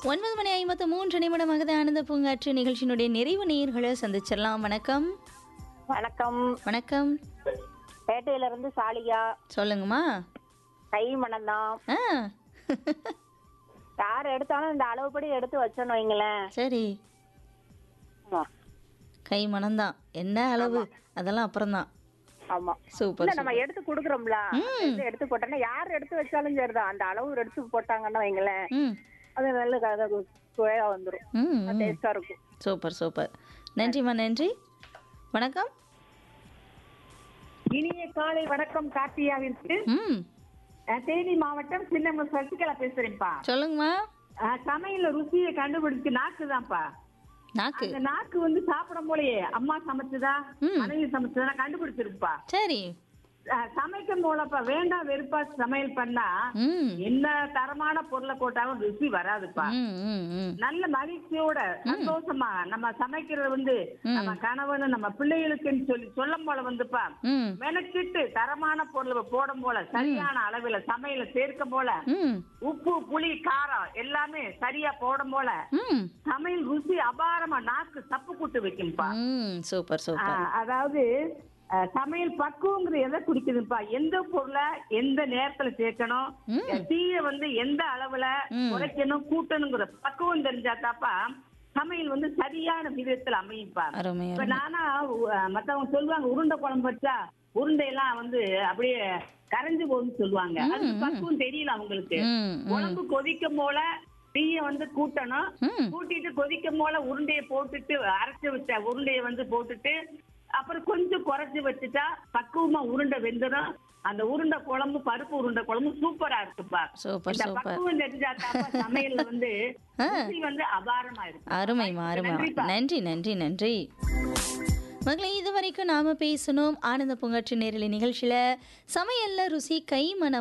ஒன்பது மணி ஐம்பத்து மூன்று நிமிடமாக ஆனந்த பூங்காற்று நிகழ்ச்சியினுடைய நிறைவு நேர்களை சந்திச்சிடலாம் வணக்கம் வணக்கம் வணக்கம் பேட்டையில இருந்து சாலியா சொல்லுங்கம்மா கை மணம்தான் ஆ யார் எடுத்தாலும் இந்த அளவுப்படி எடுத்து வச்சோன்னு வைங்களேன் சரி ஆமா. கை மனம்தான் என்ன அளவு அதெல்லாம் அப்புறம்தான் ஆமா சூப்பர் இல்ல நம்ம எடுத்து குடுக்குறோம்ல எடுத்து எடுத்து போட்டோம்னா யார் எடுத்து வச்சாலும் சரிதான் அந்த அளவு எடுத்து போட்டாங்கன்னா வைங்களேன் ம் அது நல்ல க- சுவையா வந்துரும் ம் ம். டேஸ்டா இருக்கும் சூப்பர் சூப்பர் நன்றிம்மா நன்றி வணக்கம் இனிய காலை வணக்கம் கார்த்தியாவிற்கு ம் அஹ், தேனி மாவட்டம் சின்ன சசிகலா பேசுறேன்ப்பா சொல்லுங்கம்மா அஹ், சமையல்ல ருசியை கண்டுபிடிச்சு நாக்குதான்ப்பா நாக்கு அந்த நாக்கு வந்து சாப்பிடும் போலயே அம்மா சமைச்சதா ம். மனைவி சமைச்சதா கண்டுபிடிச்சிருப்பா சரி அஹ், சமைக்கும் போலப்பா வேண்டாம் வெறுப்பா சமையல் பண்ணா ம் என்ன தரமான பொருளை போட்டாலும் ருசி வராதுப்பா ம் ம் ம் நல்ல மகிழ்ச்சியோட சந்தோஷமா நம்ம சமைக்கிறது வந்து நம்ம கணவன் நம்ம பிள்ளைகளுக்குன்னு சொல்லி சொல்லும் போல வந்துப்பா ம் மெனக்கிட்டு தரமான பொருளை போடும் போல சரியான அளவுல சமையல சேர்க்கும் போல ம் உப்பு புளி காரம் எல்லாமே சரியா போடும் போல ம் சமையல் ருசி அபாரமா நாக்கு தப்பு கூட்டு வைக்கும்பா ம் சூப்பர் சூப்பர் ஆஹ், அதாவது அஹ், சமையல் பக்குவங்கிறது எதை குடிக்குதுப்பா எந்த பொருளை எந்த நேரத்துல சேர்க்கணும் தீய வந்து எந்த அளவுல குறைக்கணும் கூட்டணுங்கிற பக்குவம் தெரிஞ்சாதாப்பா சமையல் வந்து சரியான விதத்துல அமையும்பா அருமை இப்ப அருமை நானா அஹ், மத்தவங்க சொல்லுவாங்க உருண்டை குழம்பு வச்சா உருண்டையெல்லாம் வந்து அப்படியே கரைஞ்சு போகுதுன்னு சொல்லுவாங்க அது பக்குவம் தெரியல அவங்களுக்கு ம் ம் குழம்பு கொதிக்கும் போல தீய வந்து கூட்டணும் ம் கூட்டிட்டு கொதிக்கும் போல உருண்டைய போட்டுட்டு அரைச்சு வச்ச உருண்டைய வந்து போட்டுட்டு அப்புறம் கொஞ்சம் குறைச்சு வச்சுட்டா பக்குவமா உருண்டை வெந்துடும் அந்த உருண்டை குழம்பு பருப்பு உருண்டை குழம்பு சூப்பரா இருக்குப்பா சூப்பர் இந்த சூப்பர் பக்குவம் தெரிஞ்சாத்தாப்பா சமையல்ல வந்து ருசி வந்து அபாரமா இருக்கும் அருமைம்மா அருமை நன்றிப்பா. நன்றி நன்றி நன்றி மகளே இது வரைக்கும் நாம பேசணும் ஆனந்த பூங்காற்று நேரலை நிகழ்ச்சியில சமையல்ல ருசி கை மனம்